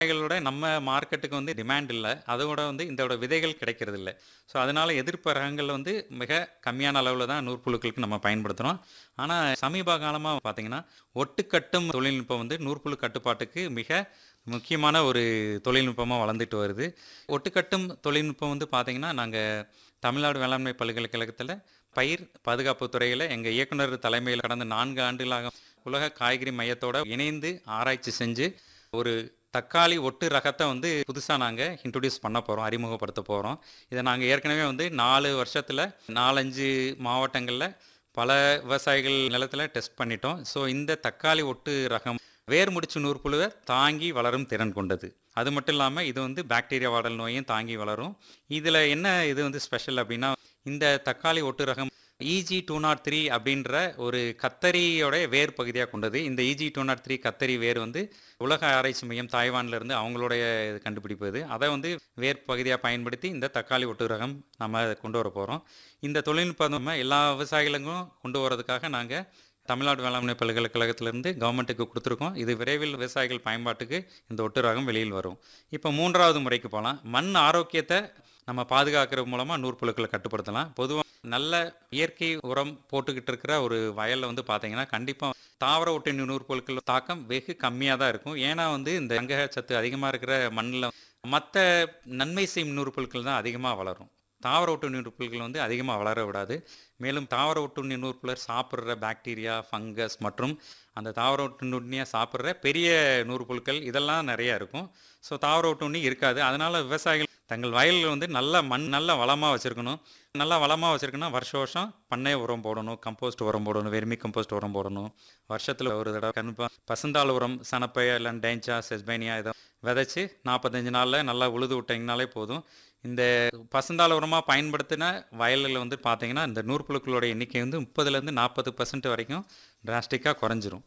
விதைகளோட நம்ம மார்க்கெட்டுக்கு வந்து டிமாண்ட் இல்லை அதோட வந்து இதோட விதைகள் கிடைக்கிறது இல்லை ஸோ அதனால எதிர்ப்பு ரகங்கள் வந்து மிக கம்மியான அளவில் தான் நூற்புழுக்களுக்கு நம்ம பயன்படுத்துகிறோம் ஆனால் சமீப காலமாக பார்த்தீங்கன்னா ஒட்டுக்கட்டும் தொழில்நுட்பம் வந்து நூற்புழு கட்டுப்பாட்டுக்கு மிக முக்கியமான ஒரு தொழில்நுட்பமாக வளர்ந்துட்டு வருது ஒட்டுக்கட்டும் தொழில்நுட்பம் வந்து பார்த்தீங்கன்னா நாங்கள் தமிழ்நாடு வேளாண்மை பல்கலைக்கழகத்தில் பயிர் பாதுகாப்பு துறையில் எங்கள் இயக்குனர் தலைமையில் கடந்த நான்கு ஆண்டுகளாக உலக காய்கறி மையத்தோட இணைந்து ஆராய்ச்சி செஞ்சு ஒரு தக்காளி ஒட்டு ரகத்தை வந்து புதுசாக நாங்கள் இன்ட்ரடியூஸ் பண்ண போகிறோம் அறிமுகப்படுத்த போகிறோம் இதை நாங்கள் ஏற்கனவே வந்து நாலு வருஷத்தில் நாலஞ்சு மாவட்டங்களில் பல விவசாயிகள் நிலத்தில் டெஸ்ட் பண்ணிட்டோம் ஸோ இந்த தக்காளி ஒட்டு ரகம் வேர் முடிச்சு நூற்புழுவை தாங்கி வளரும் திறன் கொண்டது அது மட்டும் இல்லாமல் இது வந்து பாக்டீரியா வாடல் நோயும் தாங்கி வளரும் இதில் என்ன இது வந்து ஸ்பெஷல் அப்படின்னா இந்த தக்காளி ஒட்டு ரகம் இஜி டூ நாட் த்ரீ அப்படின்ற ஒரு கத்தரியோட வேர் பகுதியாக கொண்டது இந்த இஜி டூ நாட் த்ரீ கத்தரி வேர் வந்து உலக ஆராய்ச்சி மையம் தாய்வான்ல இருந்து அவங்களுடைய இது கண்டுபிடிப்பு இது அதை வந்து வேர் பகுதியாக பயன்படுத்தி இந்த தக்காளி ஒட்டு ரகம் நம்ம கொண்டு வர போகிறோம் இந்த தொழில்நுட்பம் நம்ம எல்லா விவசாயிகளுக்கும் கொண்டு வரதுக்காக நாங்கள் தமிழ்நாடு வேளாண்மை பல்கலைக்கழகத்திலிருந்து கவர்மெண்ட்டுக்கு கொடுத்துருக்கோம் இது விரைவில் விவசாயிகள் பயன்பாட்டுக்கு இந்த ஒட்டு ரகம் வெளியில் வரும் இப்போ மூன்றாவது முறைக்கு போகலாம் மண் ஆரோக்கியத்தை நம்ம பாதுகாக்கிற மூலமாக நூற்புழுக்களை கட்டுப்படுத்தலாம் பொதுவாக நல்ல இயற்கை உரம் போட்டுக்கிட்டு இருக்கிற ஒரு வயலில் வந்து பார்த்தீங்கன்னா கண்டிப்பாக தாவர ஒட்டினி நூற்புழுக்கள் தாக்கம் வெகு கம்மியாக தான் இருக்கும் ஏன்னா வந்து இந்த அங்கக சத்து அதிகமாக இருக்கிற மண்ணில் மற்ற நன்மை செய்யும் நூற்புழுக்கள் தான் அதிகமாக வளரும் தாவர ஒட்டுண்ணி நூற்புழுக்கள் வந்து அதிகமாக வளர விடாது மேலும் தாவர ஒட்டுண்ணி நூற்புலர் சாப்பிட்ற பாக்டீரியா ஃபங்கஸ் மற்றும் அந்த தாவர ஒட்டுண்ணியை சாப்பிட்ற பெரிய நூற்புழுக்கள் இதெல்லாம் நிறையா இருக்கும் ஸோ தாவர ஒட்டுண்ணி இருக்காது அதனால் விவசாயிகள் தங்கள் வயலில் வந்து நல்ல மண் நல்ல வளமாக வச்சுருக்கணும் நல்லா வளமாக வச்சுருக்கணும் வருஷம் வருஷம் பண்ணை உரம் போடணும் கம்போஸ்ட் உரம் போடணும் வெர்மி கம்போஸ்ட் உரம் போடணும் வருஷத்தில் ஒரு தடவை கண்டிப்பாக பசுந்தாள் உரம் சனப்பை இல்லை டேஞ்சா செஸ்பேனியா இதை விதைச்சி நாற்பத்தஞ்சு நாளில் நல்லா உழுது விட்டிங்கனாலே போதும் இந்த பசுந்தாள் உரமாக பயன்படுத்தின வயல்களில் வந்து பார்த்தீங்கன்னா இந்த நூற்புழுக்களோட எண்ணிக்கை வந்து முப்பதுலேருந்து நாற்பது பர்சன்ட் வரைக்கும் டிராஸ்டிக்காக குறைஞ்சிரும்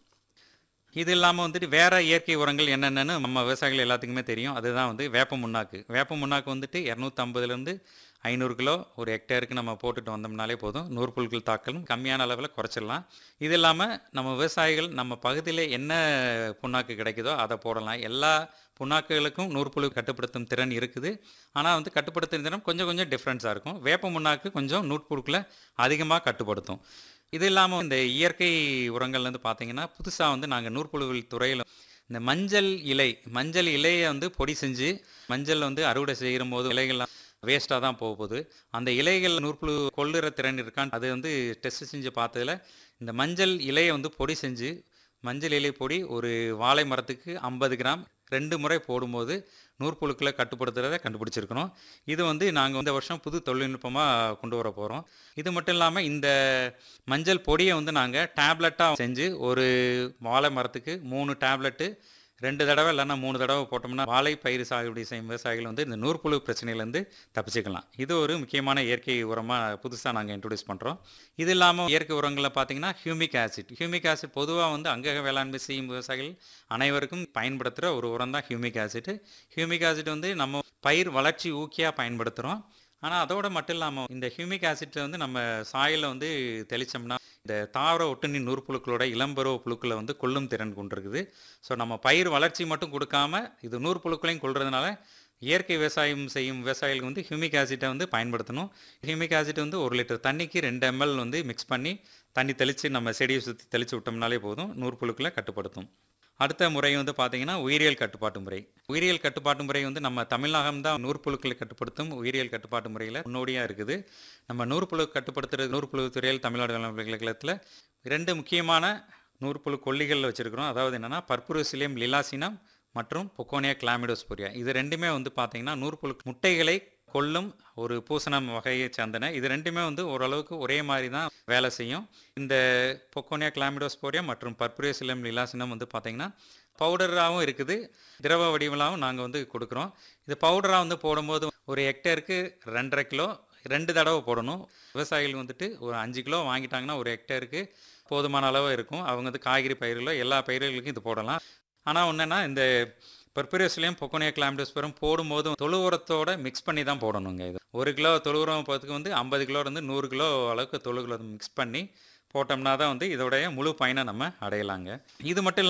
இது இல்லாமல் வந்துட்டு வேற இயற்கை உரங்கள் என்னென்னு நம்ம விவசாயிகள் எல்லாத்துக்குமே தெரியும் அதுதான் வந்து வேப்ப முன்னாக்கு வேப்ப முன்னாக்கு வந்துட்டு இரநூத்தம்பதுலேருந்து ஐநூறு கிலோ ஒரு ஹெக்டேருக்கு நம்ம போட்டுட்டு வந்தோம்னாலே போதும் நூற்புழுக்கள் தாக்கலும் கம்மியான அளவில் குறைச்சிடலாம் இது இல்லாமல் நம்ம விவசாயிகள் நம்ம பகுதியில் என்ன புண்ணாக்கு கிடைக்குதோ அதை போடலாம் எல்லா புண்ணாக்குகளுக்கும் நூற்புழு கட்டுப்படுத்தும் திறன் இருக்குது ஆனால் வந்து கட்டுப்படுத்தும் திறன் கொஞ்சம் கொஞ்சம் டிஃப்ரென்ஸாக இருக்கும் வேப்ப முன்னாக்கு கொஞ்சம் நூற்புழுக்களை அதிகமாக கட்டுப்படுத்தும் இது இல்லாமல் இந்த இயற்கை உரங்கள் வந்து பார்த்தீங்கன்னா புதுசாக வந்து நாங்கள் நூற்புழுவில் துறையில் இந்த மஞ்சள் இலை மஞ்சள் இலையை வந்து பொடி செஞ்சு மஞ்சள் வந்து அறுவடை செய்கிற போது இலைகள்லாம் வேஸ்ட்டாக தான் போக போகுது அந்த இலைகள் நூற்புழு கொள்ளுற திறன் இருக்கான்னு அது வந்து டெஸ்ட் செஞ்சு பார்த்ததுல இந்த மஞ்சள் இலையை வந்து பொடி செஞ்சு மஞ்சள் இலை பொடி ஒரு வாழை மரத்துக்கு ஐம்பது கிராம் ரெண்டு முறை போடும்போது நூற்புழுக்களை கட்டுப்படுத்துறதை கண்டுபிடிச்சிருக்கிறோம் இது வந்து நாங்கள் இந்த வருஷம் புது தொழில்நுட்பமாக கொண்டு வர போகிறோம் இது மட்டும் இல்லாமல் இந்த மஞ்சள் பொடியை வந்து நாங்கள் டேப்லெட்டாக செஞ்சு ஒரு வாழை மரத்துக்கு மூணு டேப்லெட்டு ரெண்டு தடவை இல்லைன்னா மூணு தடவை போட்டோம்னா வாழை பயிர் சாகுபடி செய்யும் விவசாயிகள் வந்து இந்த நூற்புழு பிரச்சனையிலேருந்து தப்பிச்சுக்கலாம் இது ஒரு முக்கியமான இயற்கை உரமாக புதுசாக நாங்கள் இன்ட்ரடியூஸ் பண்ணுறோம் இது இல்லாமல் இயற்கை உரங்களில் பார்த்தீங்கன்னா ஹியூமிக் ஆசிட் ஹியூமிக் ஆசிட் பொதுவாக வந்து அங்கக வேளாண்மை செய்யும் விவசாயிகள் அனைவருக்கும் பயன்படுத்துகிற ஒரு உரம் தான் ஹியூமிக் ஆசிட் ஹியூமிக் ஆசிட் வந்து நம்ம பயிர் வளர்ச்சி ஊக்கியாக பயன்படுத்துகிறோம் ஆனால் அதோட மட்டும் இல்லாமல் இந்த ஹியூமிக் ஆசிட் வந்து நம்ம சாயில வந்து தெளித்தோம்னா இந்த தாவர ஒட்டுண்ணி நூற்புழுக்களோட இளம்பருவ புழுக்களை வந்து கொல்லும் திறன் கொண்டிருக்குது ஸோ நம்ம பயிர் வளர்ச்சி மட்டும் கொடுக்காம இது நூற்புழுக்களையும் கொள்றதுனால இயற்கை விவசாயம் செய்யும் விவசாயிகளுக்கு வந்து ஹியூமிக் ஆசிட்டை வந்து பயன்படுத்தணும் ஹியூமிக் ஆசிட் வந்து ஒரு லிட்டர் தண்ணிக்கு ரெண்டு எம்எல் வந்து மிக்ஸ் பண்ணி தண்ணி தெளித்து நம்ம செடியை சுற்றி தெளித்து விட்டோம்னாலே போதும் நூற்புழுக்களை கட்டுப்படுத்தும் அடுத்த முறை வந்து பார்த்தீங்கன்னா உயிரியல் கட்டுப்பாட்டு முறை உயிரியல் கட்டுப்பாட்டு முறை வந்து நம்ம தமிழகம் தான் நூற்புழுக்களை கட்டுப்படுத்தும் உயிரியல் கட்டுப்பாட்டு முறையில் முன்னோடியாக இருக்குது நம்ம நூற்புழு கட்டுப்படுத்துகிற நூற்புழு துறையில் தமிழ்நாடு வேளாண் பல்கலைக்கழகத்தில் இரண்டு முக்கியமான நூற்புழு கொல்லிகள் வச்சுருக்கிறோம் அதாவது என்னென்னா பர்புரோசிலியம் லிலாசினம் மற்றும் பொக்கோனியா கிளாமிடோஸ்போரியா இது ரெண்டுமே வந்து பார்த்தீங்கன்னா நூற்புழு முட்டைகளை கொல்லும் ஒரு பூசணம் வகையை சேர்ந்தன இது ரெண்டுமே வந்து ஓரளவுக்கு ஒரே மாதிரி தான் வேலை செய்யும் இந்த பொக்கோனியா கிளாமிடோஸ்போரியா மற்றும் பர்புரேசிலம் லிலாசினம் வந்து பார்த்தீங்கன்னா பவுடராகவும் இருக்குது திரவ வடிவலாகவும் நாங்கள் வந்து கொடுக்குறோம் இது பவுடராக வந்து போடும்போது ஒரு ஹெக்டேருக்கு ரெண்டரை கிலோ ரெண்டு தடவை போடணும் விவசாயிகள் வந்துட்டு ஒரு அஞ்சு கிலோ வாங்கிட்டாங்கன்னா ஒரு ஹெக்டேருக்கு போதுமான அளவு இருக்கும் அவங்க வந்து காய்கறி பயிர்களோ எல்லா பயிர்களுக்கும் இது போடலாம் ஆனால் ஒன்றுன்னா இந்த பர்பரேஸ்லையும் பொக்கோனியா கிளாமிடோஸ்பரம் போடும்போது தொழு உரத்தோட மிக்ஸ் பண்ணி தான் போடணுங்க இது ஒரு கிலோ தொழு உரம் போகிறதுக்கு வந்து ஐம்பது கிலோ இருந்து நூறு கிலோ அளவுக்கு தொழு கிலோ மிக்ஸ் பண்ணி போட்டோம்னா தான் வந்து இதோடைய முழு பயனை நம்ம அடையலாங்க இது மட்டும் இல்லாமல்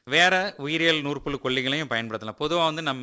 வேற உயிரியல் நூற்புழு கொல்லிகளையும் பயன்படுத்தலாம் பொதுவாக வந்து நம்ம